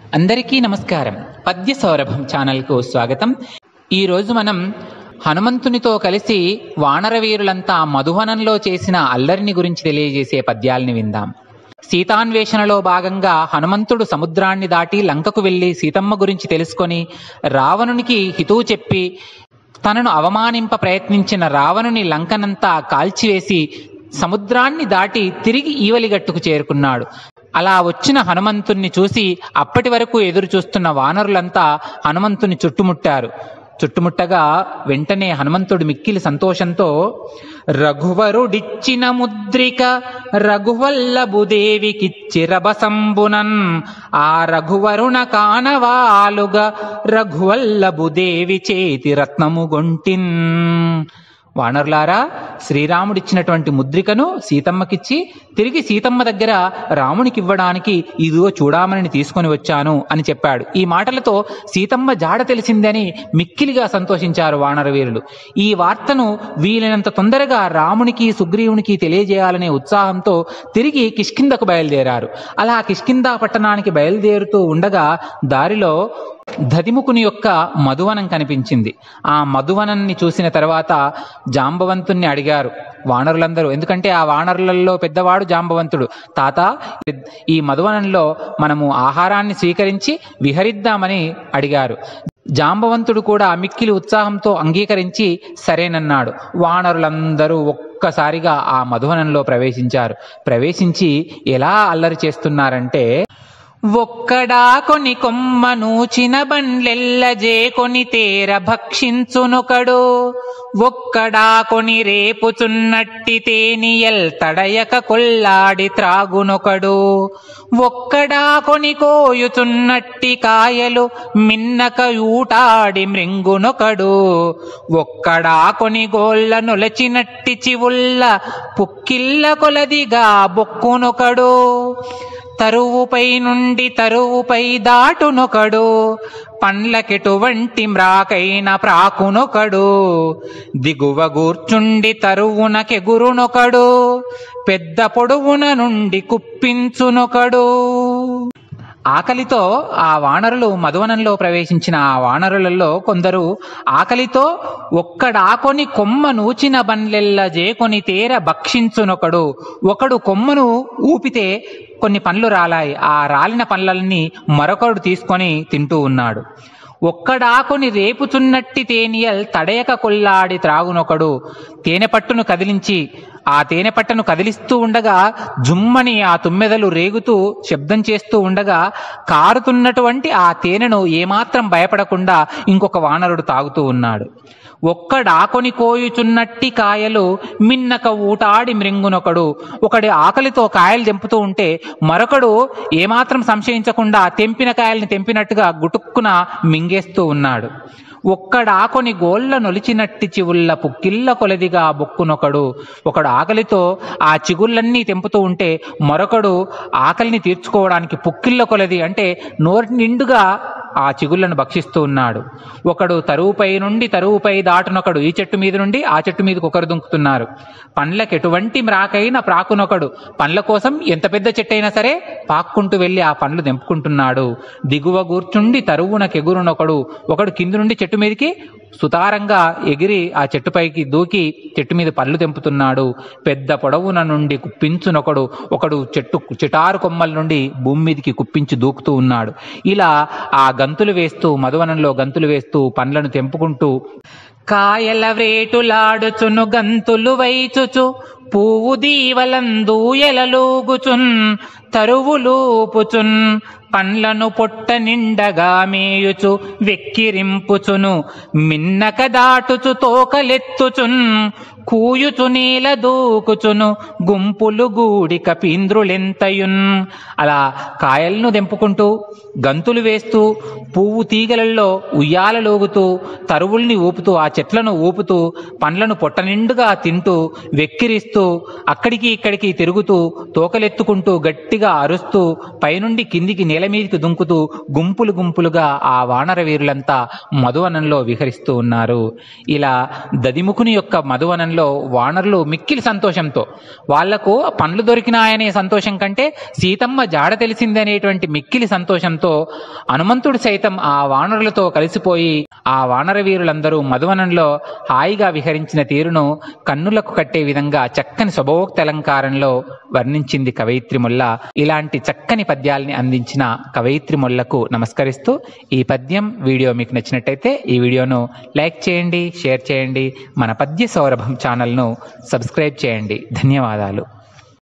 అందరికీ నమస్కారం పద్య సౌరభం ఛానల్కు స్వాగతం ఈరోజు మనం హనుమంతునితో కలిసి వానరవీరులంతా మధువనంలో చేసిన అల్లరిని గురించి తెలియజేసే పద్యాల్ని విందాం సీతాన్వేషణలో భాగంగా హనుమంతుడు సముద్రాన్ని దాటి లంకకు వెళ్లి సీతమ్మ గురించి తెలుసుకొని రావణునికి హితువు చెప్పి తనను అవమానింప ప్రయత్నించిన రావణుని లంకనంతా కాల్చివేసి సముద్రాన్ని దాటి తిరిగి ఈవలిగట్టుకు చేరుకున్నాడు అలా వచ్చిన హనుమంతుణ్ణి చూసి అప్పటి వరకు ఎదురు చూస్తున్న వానరులంతా హనుమంతుని చుట్టుముట్టారు చుట్టుముట్టగా వెంటనే హనుమంతుడు మిక్కిలి సంతోషంతో రఘువరుడిచ్చిన ముద్రిక రఘువల్లభుదేవికిచ్చిరబసంబునన్ ఆ రఘువరుణ కానవాలుగా రఘువల్లభుదేవి చేతి రత్నము గొంటిన్ వానరులారా శ్రీరాముడిచ్చినటువంటి ముద్రికను సీతమ్మకిచ్చి తిరిగి సీతమ్మ దగ్గర రామునికి ఇవ్వడానికి ఇదిగో చూడామని తీసుకొని వచ్చాను అని చెప్పాడు ఈ మాటలతో సీతమ్మ జాడ తెలిసిందని మిక్కిలిగా సంతోషించారు వానరవీరులు ఈ వార్తను వీలైనంత తొందరగా రామునికి సుగ్రీవునికి తెలియజేయాలనే ఉత్సాహంతో తిరిగి కిష్కిందకు బయలుదేరారు అలా కిష్కింద పట్టణానికి బయలుదేరుతూ ఉండగా దారిలో దదిముకుని యొక్క మధువనం కనిపించింది ఆ మధువనాన్ని చూసిన తర్వాత జాంబవంతుణ్ణి అడిగారు వానరులందరూ ఎందుకంటే ఆ వానరులలో పెద్దవాడు జాంబవంతుడు తాత ఈ మధువనంలో మనము ఆహారాన్ని స్వీకరించి విహరిద్దామని అడిగారు జాంబవంతుడు కూడా మిక్కిలి ఉత్సాహంతో అంగీకరించి సరేనన్నాడు వానరులందరూ ఒక్కసారిగా ఆ మధువనంలో ప్రవేశించారు ప్రవేశించి ఎలా అల్లరి చేస్తున్నారంటే ఒక్కడా కొని కొమ్మ నూచిన బండ్లెల్ల జేకొని తేర భక్షించునొకడు ఒక్కడా కొని రేపుచున్నట్టి తేనియల్ తడయక కొల్లాడి త్రాగునొకడు ఒక్కడా కొని కోయుచున్నట్టి కాయలు మిన్నక ఊటాడి మృంగునొకడు ఒక్కడా కొని గోళ్ళ నొలచినట్టి చివుల్ల పుక్కిల్ల కొలదిగా బొక్కునొకడు తరువుపై నుండి తరువుపై దాటునొకడు పండ్లకెటువంటి మ్రాకైన ప్రాకునొకడు దిగువ గూర్చుండి తరువునకెగురునొకడు పెద్ద పొడువున నుండి కుప్పించునొకడు ఆకలితో ఆ వానరులు మధువనంలో ప్రవేశించిన ఆ వానరులలో కొందరు ఆకలితో ఒక్కడాకొని కొమ్మ నూచిన బండ్లెల్ల జేకొని తేర భక్షించునొకడు ఒకడు కొమ్మను ఊపితే కొన్ని పండ్లు రాలాయి ఆ రాలిన పండ్లన్నీ మరొకడు తీసుకొని తింటూ ఉన్నాడు ఒక్కడాకొని రేపుచున్నట్టి తేనియల్ తడయక కొల్లాడి త్రాగునొకడు తేనె పట్టును కదిలించి ఆ తేనె పట్టను కదిలిస్తూ ఉండగా జుమ్మని ఆ తుమ్మెదలు రేగుతూ శబ్దం చేస్తూ ఉండగా కారుతున్నటువంటి ఆ తేనెను ఏమాత్రం భయపడకుండా ఇంకొక వానరుడు తాగుతూ ఉన్నాడు ఒక్కడాకొని కోయుచున్నట్టి కాయలు మిన్నక ఊటాడి మృంగునొకడు ఒకడి ఆకలితో కాయలు తెంపుతూ ఉంటే మరొకడు ఏమాత్రం సంశయించకుండా తెంపిన కాయల్ని తెంపినట్టుగా గుటుక్కున మింగేస్తూ ఉన్నాడు ఒక్కడాకొని గోళ్ళ నొలిచినట్టి చివుళ్ళ పుక్కిళ్ళ కొలదిగా బొక్కునొకడు ఒకడు ఆకలితో ఆ చిగుళ్ళన్నీ తెంపుతూ ఉంటే మరొకడు ఆకలిని తీర్చుకోవడానికి పుక్కిళ్ళ కొలది అంటే నోటి నిండుగా ఆ చిగుళ్లను భక్షిస్తూ ఉన్నాడు ఒకడు తరువుపై నుండి తరువుపై దాటునొకడు ఈ చెట్టు మీద నుండి ఆ చెట్టు మీదకి ఒకరు దుంకుతున్నారు పండ్లకు ఎటువంటి మ్రాకైన ప్రాకునొకడు పండ్ల కోసం ఎంత పెద్ద చెట్టు అయినా సరే పాక్కుంటూ వెళ్ళి ఆ పండ్లు తెంపుకుంటున్నాడు దిగువ కూర్చుండి తరువునకెగురునొకడు ఒకడు కింది నుండి చెట్టు మీదకి సుతారంగా ఎగిరి ఆ చెట్టుపైకి దూకి చెట్టు మీద పళ్ళు తెంపుతున్నాడు పెద్ద పొడవున నుండి కుప్పించునొకడు ఒకడు చెట్టు చిటారు కొమ్మల నుండి భూమి మీదకి కుప్పించి దూకుతూ ఉన్నాడు ఇలా ఆ గంతులు వేస్తూ మధువనంలో గంతులు వేస్తూ పండ్లను తెంపుకుంటూ కాయల వ్రేటులాడుచును గంతులు వైచుచు పువ్వు దీవలందు ఎలలూగుచున్ తరువులూపుచున్ పండ్లను పొట్ట నిండగా మేయుచు వెక్కిరింపుచును మిన్నక దాటుచు తోకలెత్తుచున్ కూయుచు నేల దూకుచును గుంపులు గూడి కపీంద్రులెంతయున్ అలా కాయలను దెంపుకుంటూ గంతులు వేస్తూ పువ్వు తీగలలో ఉయ్యాలలోగుతూ తరువుల్ని ఊపుతూ ఆ చెట్లను ఊపుతూ పండ్లను పొట్ట నిండుగా తింటూ వెక్కిరిస్తూ అక్కడికి ఇక్కడికి తిరుగుతూ తోకలెత్తుకుంటూ గట్టిగా అరుస్తూ పైనుండి కిందికి నేల మీదకి దుంకుతూ గుంపులు గుంపులుగా ఆ వానర వీరులంతా మధువనంలో విహరిస్తూ ఉన్నారు ఇలా దదిముఖుని యొక్క మధువనంలో మధువనంలో వానరులు మిక్కిలి సంతోషంతో వాళ్లకు పండ్లు దొరికినాయనే సంతోషం కంటే సీతమ్మ జాడ తెలిసిందనేటువంటి మిక్కిలి సంతోషంతో హనుమంతుడు సైతం ఆ వానరులతో కలిసిపోయి ఆ వానర వీరులందరూ మధువనంలో హాయిగా విహరించిన తీరును కన్నులకు కట్టే విధంగా చక్కని శుభోక్త అలంకారంలో వర్ణించింది కవయిత్రి మొల్ల ఇలాంటి చక్కని పద్యాల్ని అందించిన కవయిత్రి మొల్లకు నమస్కరిస్తూ ఈ పద్యం వీడియో మీకు నచ్చినట్టయితే ఈ వీడియోను లైక్ చేయండి షేర్ చేయండి మన పద్య సౌరభం ఛానల్ను సబ్స్క్రైబ్ చేయండి ధన్యవాదాలు